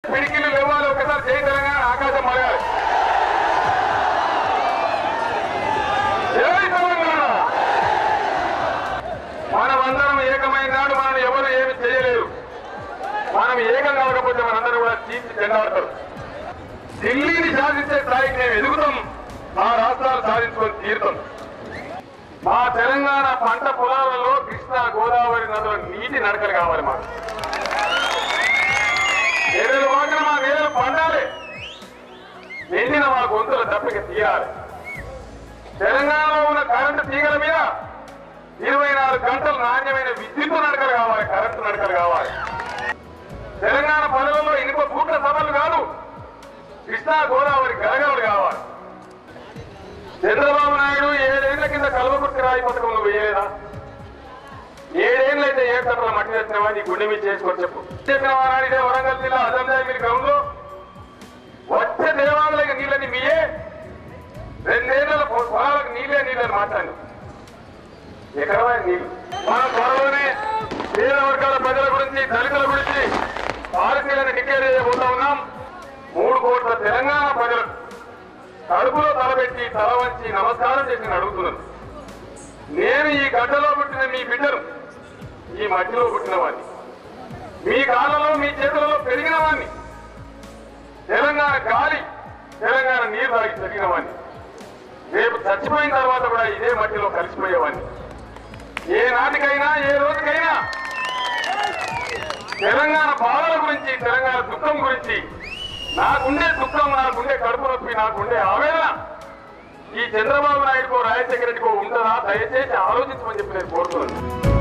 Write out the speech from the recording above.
పిడికిలు లేవాలి ఒకసారి జై తెలంగాణ ఆకాశం మరగాలి జై తెలంగాణ మనమందరం ఏకమైన నాడు మనం ఎవరు ఏమి చేయలేరు మనం ఏకం కాకపోతే మనందరూ కూడా తీర్చి చెందాడతారు ఢిల్లీని సాధించే స్థాయికి మేము ఎదుగుతాం ఆ రాష్ట్రాలు సాధించుకొని తీరుతాం మా తెలంగాణ పంట పొలాలలో కృష్ణా గోదావరి నదుల నీటి నడకలు కావాలి మాకు ఏడు వాటిన మా నేలలు పండాలి ఎండిన మా గొంతుల దప్పిక తీయాలి తెలంగాణలో ఉన్న కరెంటు తీగల మీద ఇరవై నాలుగు గంటలు నాణ్యమైన విద్యుత్ నడకలు కావాలి కరెంటు నడకలు కావాలి తెలంగాణ పనులలో ఇనుప బూట్ల సభలు కాదు కృష్ణా గోదావరి గలగలలు కావాలి చంద్రబాబు నాయుడు ఏడేళ్ల కింద కల్వకుర్తి రాయి పథకంలో వేయలేదా ఏడేళ్ళైతే ఏ కట్టల మట్టి తెచ్చినావా నీ గుండె మీద చేసుకొని చెప్పు చెప్పినవా నాడు ఇదే వరంగల్ జిల్లా అజంజాయి మీరు గ్రౌండ్ లో వచ్చే దేవాలయ నీళ్ళని మీయే రెండేళ్ల పొలాలకు నీళ్ళే నీళ్ళని మాట్లాడి ఎక్కడ నీళ్ళు మన త్వరలోనే పేద వర్గాల ప్రజల గురించి దళితుల గురించి పాలసీలను డిక్లేర్ చేయబోతా ఉన్నాం మూడు కోట్ల తెలంగాణ ప్రజలకు కడుపులో తలబెట్టి తల వంచి నమస్కారం చేసి నేను అడుగుతున్నాను నేను ఈ గడ్డలో పుట్టిన మీ బిడ్డను ఈ మట్టిలో పుట్టిన వాడిని మీ కాళ్ళలో మీ చేతులలో పెరిగిన వాడిని తెలంగాణ గాలి తెలంగాణ నీరు తాగి పెరిగిన వాడిని రేపు చచ్చిపోయిన తర్వాత కూడా ఇదే మట్టిలో కలిసిపోయేవాడిని ఏ నాటికైనా ఏ రోజుకైనా తెలంగాణ బాధల గురించి తెలంగాణ దుఃఖం గురించి నాకుండే దుఃఖం నాకుండే కడుపు నొప్పి నాకుండే ఆవేదన ఈ చంద్రబాబు నాయుడుకో రాజశేఖర రెడ్డికో ఉంటుందా దయచేసి ఆలోచించమని చెప్పి నేను కోరుతున్నాను